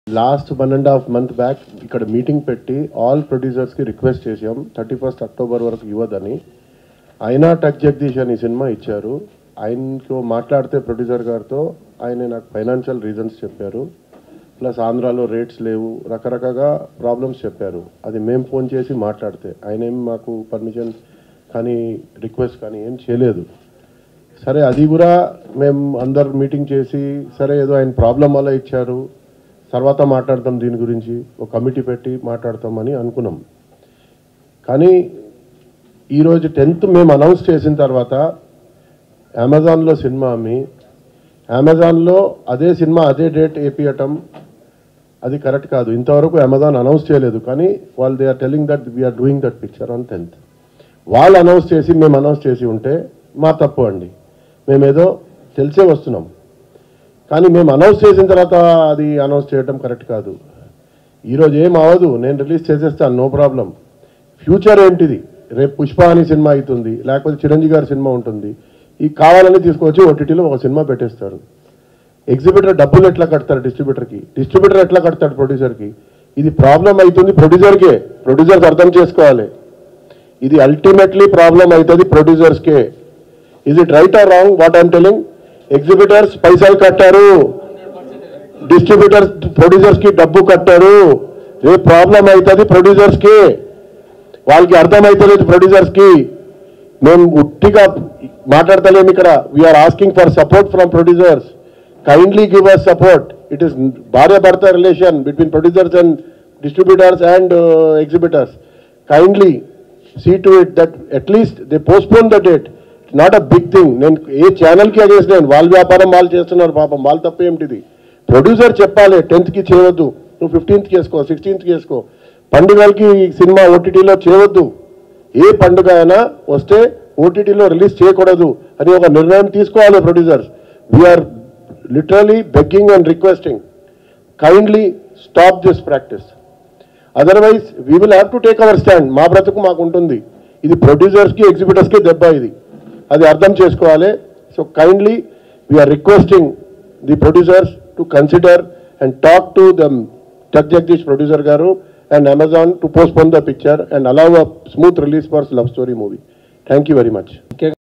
last one and half month back ఇక్కడ meeting పెట్టి all ప్రొడ్యూసర్స్కి రిక్వెస్ట్ చేసాం థర్టీ ఫస్ట్ అక్టోబర్ వరకు ఇవ్వదని అయినా టక్ జగదీష్ అని సినిమా ఇచ్చారు ఆయనతో మాట్లాడితే ప్రొడ్యూసర్ గారితో ఆయన నాకు ఫైనాన్షియల్ రీజన్స్ చెప్పారు ప్లస్ ఆంధ్రాలో రేట్స్ లేవు రకరకాలుగా ప్రాబ్లమ్స్ చెప్పారు అది మేము ఫోన్ చేసి మాట్లాడితే ఆయన ఏం మాకు పర్మిషన్ కానీ రిక్వెస్ట్ కానీ ఏం చేయలేదు సరే అది కూడా మేము అందరు మీటింగ్ చేసి సరే ఏదో ఆయన ప్రాబ్లం వల్ల ఇచ్చారు తర్వాత మాట్లాడతాం దీని గురించి ఒక కమిటీ పెట్టి మాట్లాడతామని అనుకున్నాం కానీ ఈరోజు టెన్త్ మేము అనౌన్స్ చేసిన తర్వాత అమెజాన్లో సినిమా అమ్మి అమెజాన్లో అదే సినిమా అదే డేట్ వేపియటం అది కరెక్ట్ కాదు ఇంతవరకు అమెజాన్ అనౌన్స్ చేయలేదు కానీ వాళ్ళు they are telling that we are doing that picture on tenth వాళ్ళు అనౌన్స్ చేసి మేము అనౌన్స్ చేసి ఉంటే మా తప్పు అండి మేమేదో తెలిసే వస్తున్నాం కానీ మేము అనౌన్స్ చేసిన తర్వాత అది అనౌన్స్ చేయడం కరెక్ట్ కాదు ఈరోజు ఏం అవ్వదు నేను రిలీజ్ చేసేస్తాను నో ప్రాబ్లం ఫ్యూచర్ ఏంటిది రేపు పుష్ప అని సినిమా అవుతుంది లేకపోతే చిరంజీవి గారి సినిమా ఉంటుంది ఈ కావాలని తీసుకొచ్చి ఓటీటీలో ఒక సినిమా పెట్టేస్తారు ఎగ్జిబిటర్ డబ్బులు ఎట్లా కడతారు డిస్ట్రిబ్యూటర్కి డిస్ట్రిబ్యూటర్ ఎట్లా కడతాడు ప్రొడ్యూసర్కి ఇది ప్రాబ్లం అవుతుంది ప్రొడ్యూసర్కే ప్రొడ్యూసర్స్ అర్థం చేసుకోవాలి ఇది అల్టిమేట్లీ ప్రాబ్లం అవుతుంది ప్రొడ్యూసర్స్కే is it right or wrong what I'm telling exhibitors పైసలు కట్టారు డిస్ట్రిబ్యూటర్స్ ప్రొడ్యూసర్స్ కి డబ్బు కట్టారు రేపు ప్రాబ్లం అవుతుంది ప్రొడ్యూసర్స్ కి వాళ్ళకి అర్థమవుతలేదు ప్రొడ్యూసర్స్ కి మేము ఉట్టిగా మాట్లాడతలేము ఇక్కడ we are asking for support from producers kindly give us support it is భార్య భర్త relation between producers and distributors and exhibitors kindly see to it that at least they postpone the date not a big thing నేను ఏ ఛానల్కి అగేసి నేను వాళ్ళ వ్యాపారం వాళ్ళు చేస్తున్నారు పాపం వాళ్ళ తప్ప ఏమిటిది ప్రొడ్యూసర్ చెప్పాలి టెన్త్కి చేయవద్దు నువ్వు ఫిఫ్టీన్త్కి వేసుకో సిక్స్టీన్త్కి వేసుకో పండుగలకి ఈ సినిమా ఓటీటీలో చేయవద్దు ఏ పండుగ అయినా వస్తే ఓటీటీలో రిలీజ్ చేయకూడదు అని ఒక నిర్ణయం తీసుకోవాలి producers we are literally begging and requesting kindly stop this practice otherwise we will have to take our stand మా బ్రతుకు మాకు ఉంటుంది ఇది ప్రొడ్యూసర్స్కి ఎగ్జిబిటర్స్కి దెబ్బ ఇది అది అర్థం చేసుకోవాలి so kindly we are requesting the producers to consider and talk to the Tuck Jagadish producer గారు and Amazon to postpone the picture and allow a smooth release for Love Story movie thank you very much